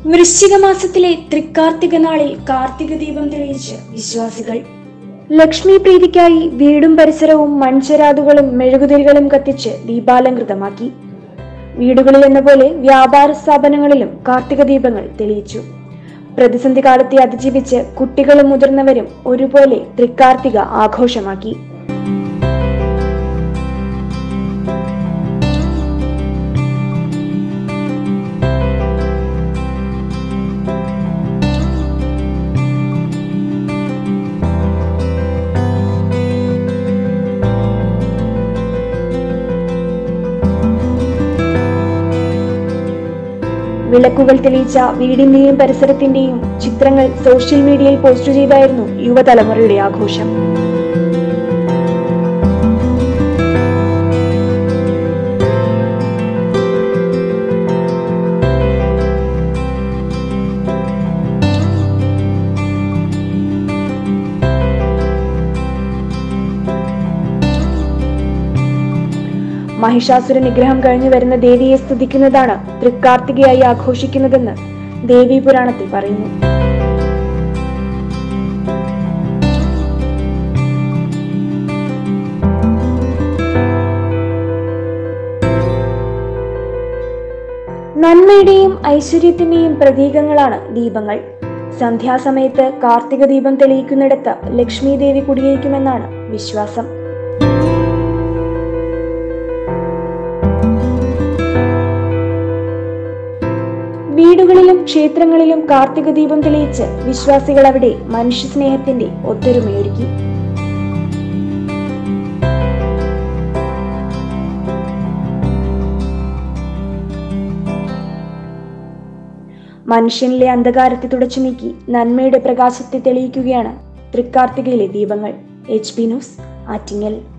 വൃശ്ചിക മാസത്തിലെ തൃക്കാർത്തിക നാളിൽ കാർത്തിക ദീപം തെളിയിച്ച് വിശ്വാസികൾ ലക്ഷ്മി പ്രീതിക്കായി വീടും പരിസരവും മൺചെരാതുകളും മെഴുകുതിരികളും കത്തിച്ച് ദീപാലങ്കൃതമാക്കി വീടുകളിൽ എന്ന പോലെ വ്യാപാര സ്ഥാപനങ്ങളിലും കാർത്തിക ദീപങ്ങൾ തെളിയിച്ചു പ്രതിസന്ധി കാലത്തെ അതിജീവിച്ച് കുട്ടികളും മുതിർന്നവരും ഒരുപോലെ തൃക്കാർത്തിക ആഘോഷമാക്കി വിളക്കുകൾ തെളിയിച്ച വീടിന്റെയും പരിസരത്തിന്റെയും ചിത്രങ്ങൾ സോഷ്യൽ മീഡിയയിൽ പോസ്റ്റ് ചെയ്തായിരുന്നു യുവതലമുറയുടെ ആഘോഷം മഹിഷാസുര നിഗ്രഹം കഴിഞ്ഞു വരുന്ന ദേവിയെ സ്തുതിക്കുന്നതാണ് തൃക്കാർത്തികയായി ആഘോഷിക്കുന്നതെന്ന് ദേവീ പുരാണത്തിൽ പറയുന്നു നന്മയുടെയും ഐശ്വര്യത്തിന്റെയും പ്രതീകങ്ങളാണ് ദീപങ്ങൾ സന്ധ്യാസമയത്ത് കാർത്തിക ദീപം തെളിയിക്കുന്നിടത്ത് ലക്ഷ്മി ദേവി കുടിയേക്കുമെന്നാണ് വിശ്വാസം വീടുകളിലും ക്ഷേത്രങ്ങളിലും കാർത്തിക ദീപം തെളിയിച്ച് വിശ്വാസികൾ അവിടെ മനുഷ്യ സ്നേഹത്തിന്റെ ഒത്തൊരുമയൊരുക്കി മനുഷ്യനിലെ അന്ധകാരത്തെ തുടച്ചു നീക്കി നന്മയുടെ പ്രകാശത്തെ തെളിയിക്കുകയാണ് തൃക്കാർത്തികയിലെ ദീപങ്ങൾ എച്ച് പി ന്യൂസ് ആറ്റിങ്ങൽ